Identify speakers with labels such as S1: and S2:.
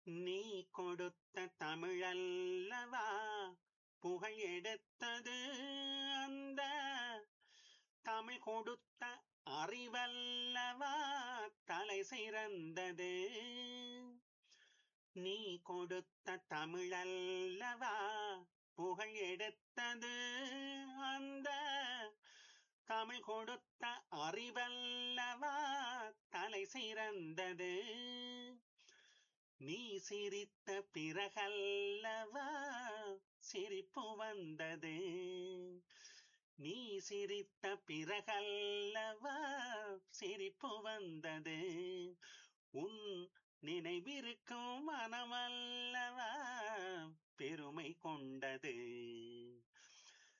S1: நீ கொடுத்த தமிழல்லவா புகழ் எடுத்தது அந்த தமிழ் கொடுத்த அறிவல்லவா தலை சிறந்தது நீ கொடுத்த தமிழல்லவா புகழ் எடுத்தது அந்த தமிழ் கொடுத்த அறிவல்லவா தலை சிறந்தது நீ சிரித்த பிறகல்லவா சிரிப்பு வந்தது நீ சிரித்த பிறகல்லவா சிரிப்பு வந்தது உன் நினைவிருக்கும் மனமல்லவா பெருமை கொண்டது